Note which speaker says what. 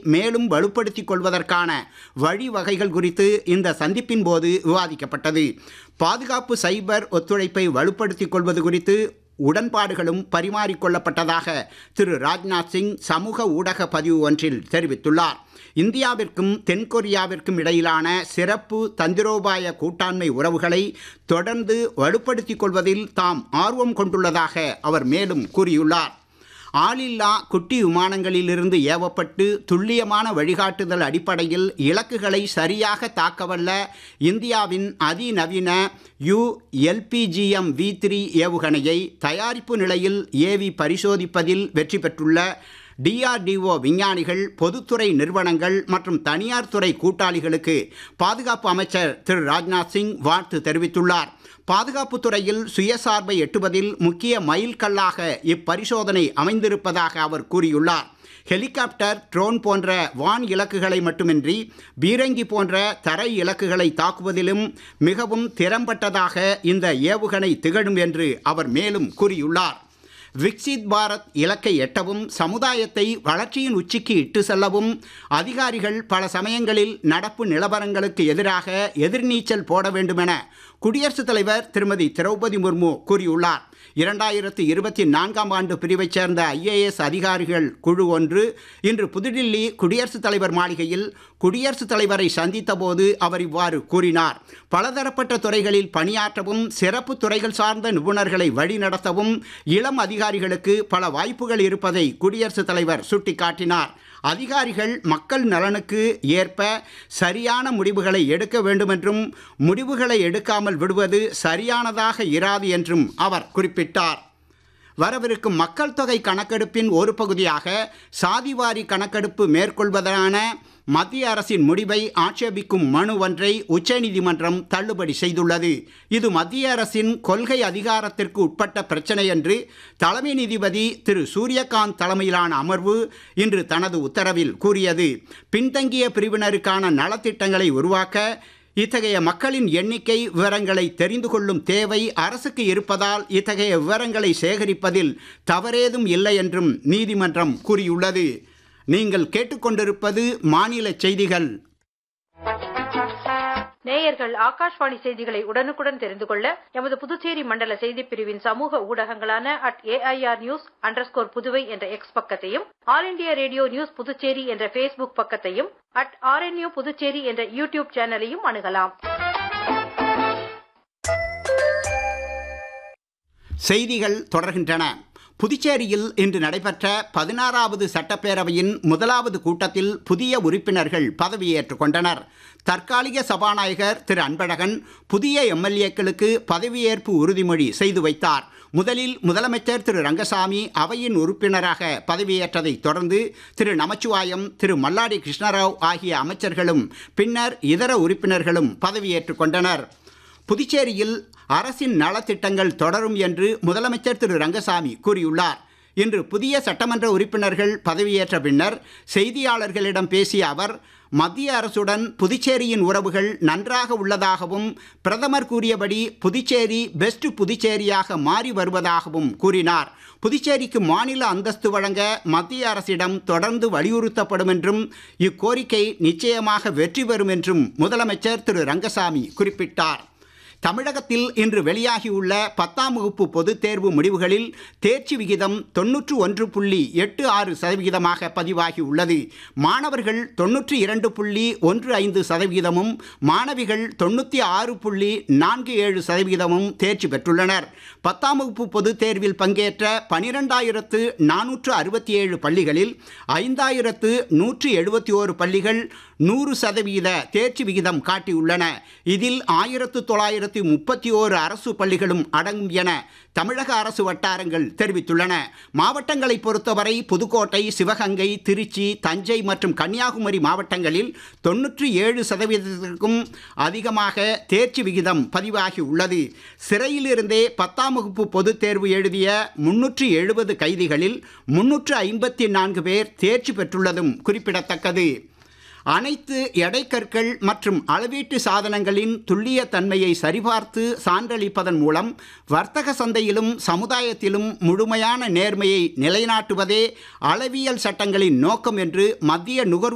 Speaker 1: மேலும் வலுப்படுத்திக் கொள்வதற்கான வழிவகைகள் குறித்து இந்த சந்திப்பின் போது விவாதிக்கப்பட்டது பாதுகாப்பு சைபர் ஒத்துழைப்பை வலுப்படுத்திக் கொள்வது குறித்து உடன்பாடுகளும் பரிமாறிக்கொள்ளப்பட்டதாக திரு ராஜ்நாத் சிங் சமூக ஊடக பதிவு ஒன்றில் தெரிவித்துள்ளார் இந்தியாவிற்கும் தென்கொரியாவிற்கும் இடையிலான சிறப்பு தந்திரோபாய கூட்டாண்மை உறவுகளை தொடர்ந்து வலுப்படுத்திக் கொள்வதில் தாம் ஆர்வம் கொண்டுள்ளதாக அவர் மேலும் கூறியுள்ளார் ஆளில்லா குட்டி விமானங்களிலிருந்து ஏவப்பட்டு துல்லியமான வழிகாட்டுதல் அடிப்படையில் இலக்குகளை சரியாக தாக்கவல்ல இந்தியாவின் அதிநவீன யு எல்பிஜிஎம் வி த்ரீ ஏவுகணையை தயாரிப்பு நிலையில் ஏவி பரிசோதிப்பதில் வெற்றி பெற்றுள்ள டிஆர்டிஓ விஞ்ஞானிகள் பொதுத்துறை நிறுவனங்கள் மற்றும் தனியார் துறை கூட்டாளிகளுக்கு பாதுகாப்பு அமைச்சர் திரு ராஜ்நாத் சிங் வாழ்த்து தெரிவித்துள்ளார் பாதுகாப்புத் துறையில் சுயசார்பை எட்டுவதில் முக்கிய மைல்கல்லாக இப்பரிசோதனை அமைந்திருப்பதாக அவர் கூறியுள்ளார் ஹெலிகாப்டர் ட்ரோன் போன்ற வான் இலக்குகளை மட்டுமின்றி பீரங்கி போன்ற தரை இலக்குகளை தாக்குவதிலும் மிகவும் திறம்பட்டதாக இந்த ஏவுகணை திகழும் என்று அவர் மேலும் கூறியுள்ளார் விக்சித் பாரத் இலக்கை எட்டவும் சமுதாயத்தை வளர்ச்சியின் உச்சிக்கு இட்டு செல்லவும் அதிகாரிகள் பல சமயங்களில் நடப்பு நிலவரங்களுக்கு எதிராக எதிர்நீச்சல் போட வேண்டுமென குடியரசுத் தலைவர் திருமதி திரௌபதி முர்மு கூறியுள்ளார் இரண்டாயிரத்து இருபத்தி நான்காம் ஆண்டு பிரிவைச் சேர்ந்த ஐஏஎஸ் அதிகாரிகள் குழு ஒன்று இன்று புதுடில்லி குடியரசுத் தலைவர் மாளிகையில் குடியரசுத் தலைவரை சந்தித்த போது அவர் இவ்வாறு கூறினார் பலதரப்பட்ட துறைகளில் பணியாற்றவும் சிறப்பு துறைகள் சார்ந்த நிபுணர்களை வழிநடத்தவும் இளம் அதிகாரிகளுக்கு பல வாய்ப்புகள் இருப்பதை குடியரசுத் தலைவர் சுட்டிக்காட்டினார் அதிகாரிகள் மக்கள் நலனுக்கு ஏற்ப சரியான முடிவுகளை எடுக்க வேண்டுமென்றும் முடிவுகளை எடுக்காமல் விடுவது சரியானதாக இராது என்றும் அவர் குறிப்பிட்டார் வரவிருக்கும் மக்கள் தொகை கணக்கெடுப்பின் ஒரு பகுதியாக சாதிவாரி கணக்கெடுப்பு மேற்கொள்வதான மத்திய அரசின் முடிவை ஆட்சேபிக்கும் மனு ஒன்றை உச்சநீதிமன்றம் தள்ளுபடி செய்துள்ளது இது மத்திய அரசின் கொள்கை அதிகாரத்திற்கு உட்பட்ட பிரச்சனை என்று தலைமை நீதிபதி திரு சூரியகாந்த் தலைமையிலான அமர்வு இன்று தனது உத்தரவில் கூறியது பின்தங்கிய பிரிவினருக்கான நலத்திட்டங்களை உருவாக்க இத்தகைய மக்களின் எண்ணிக்கை விவரங்களை தெரிந்து கொள்ளும் தேவை அரசுக்கு இருப்பதால் இத்தகைய விவரங்களை சேகரிப்பதில் தவறேதும் இல்லை என்றும் நீதிமன்றம் கூறியுள்ளது நீங்கள் கேட்டுக்கொண்டிருப்பது மாநில செய்திகள்
Speaker 2: நேயர்கள் ஆகாஷ்வாணி செய்திகளை உடனுக்குடன் தெரிந்து கொள்ள எமது புதுச்சேரி மண்டல செய்திப் பிரிவின் சமூக ஊடகங்களான at AIR news underscore Puduvai என்ற எக்ஸ் பக்கத்தையும் All India Radio news Puducherry என்ற ஃபேஸ்புக் பக்கத்தையும் அட் ஆர்என்யூ புதுச்சேரி என்ற யூடியூப் சேனலையும் அணுகலாம்
Speaker 1: செய்திகள் தொடர்கின்றன புதுச்சேரியில் இன்று நடைபெற்ற பதினாறாவது சட்டப்பேரவையின் முதலாவது கூட்டத்தில் புதிய உறுப்பினர்கள் பதவியேற்றுக் கொண்டனர் தற்காலிக சபாநாயகர் திரு அன்பழகன் புதிய எம்எல்ஏக்களுக்கு பதவியேற்பு உறுதிமொழி செய்து வைத்தார் முதலில் முதலமைச்சர் திரு ரங்கசாமி அவையின் உறுப்பினராக பதவியேற்றதை தொடர்ந்து திரு நமச்சிவாயம் திரு மல்லாடி கிருஷ்ணராவ் ஆகிய அமைச்சர்களும் பின்னர் இதர உறுப்பினர்களும் பதவியேற்றுக் கொண்டனர் புதுச்சேரியில் அரசின் நலத்திட்டங்கள் தொடரும் என்று முதலமைச்சர் திரு ரங்கசாமி கூறியுள்ளார் இன்று புதிய சட்டமன்ற உறுப்பினர்கள் பதவியேற்ற பின்னர் செய்தியாளர்களிடம் பேசிய அவர் மத்திய அரசுடன் புதுச்சேரியின் உறவுகள் நன்றாக உள்ளதாகவும் பிரதமர் கூறியபடி புதுச்சேரி பெஸ்ட் புதுச்சேரியாக மாறி வருவதாகவும் கூறினார் புதுச்சேரிக்கு மாநில அந்தஸ்து வழங்க மத்திய அரசிடம் தொடர்ந்து வலியுறுத்தப்படும் என்றும் இக்கோரிக்கை நிச்சயமாக வெற்றி பெறும் என்றும் முதலமைச்சர் திரு ரங்கசாமி குறிப்பிட்டார் தமிழகத்தில் இன்று வெளியாகியுள்ள பத்தாம் வகுப்பு பொதுத் தேர்வு முடிவுகளில் தேர்ச்சி விகிதம் தொன்னூற்று ஒன்று புள்ளி எட்டு ஆறு சதவிகிதமாக பதிவாகி உள்ளது மாணவர்கள் தொன்னூற்றி இரண்டு புள்ளி ஒன்று ஐந்து சதவிகிதமும் மாணவிகள் தொண்ணூற்றி ஆறு புள்ளி நான்கு ஏழு சதவிகிதமும் தேர்ச்சி பெற்றுள்ளனர் பத்தாம் வகுப்பு பொதுத் தேர்வில் பங்கேற்ற பனிரெண்டாயிரத்து நானூற்று அறுபத்தி ஏழு பள்ளிகளில் ஐந்தாயிரத்து நூற்று எழுபத்தி ஓரு பள்ளிகள் நூறு சதவீத தேர்ச்சி விகிதம் காட்டியுள்ளன இதில் ஆயிரத்து தொள்ளாயிரத்தி முப்பத்தி ஓரு அரசு பள்ளிகளும் அடங்கும் என தமிழக அரசு வட்டாரங்கள் தெரிவித்துள்ளன மாவட்டங்களை பொறுத்தவரை புதுக்கோட்டை சிவகங்கை திருச்சி தஞ்சை மற்றும் கன்னியாகுமரி மாவட்டங்களில் தொன்னூற்றி ஏழு சதவீதத்திற்கும் அதிகமாக தேர்ச்சி விகிதம் பதிவாகி உள்ளது சிறையிலிருந்தே பத்தாம் வகுப்பு பொதுத் தேர்வு எழுதிய முன்னூற்று எழுபது கைதிகளில் முன்னூற்று ஐம்பத்தி நான்கு பேர் தேர்ச்சி பெற்றுள்ளதும் குறிப்பிடத்தக்கது அனைத்து எடைக்கற்கள் மற்றும் அளவீட்டு சாதனங்களின் துல்லிய தன்மையை சரிபார்த்து சான்றளிப்பதன் மூலம் வர்த்தக சந்தையிலும் சமுதாயத்திலும் முழுமையான நேர்மையை நிலைநாட்டுவதே அளவியல் சட்டங்களின் நோக்கம் என்று மத்திய நுகர்வு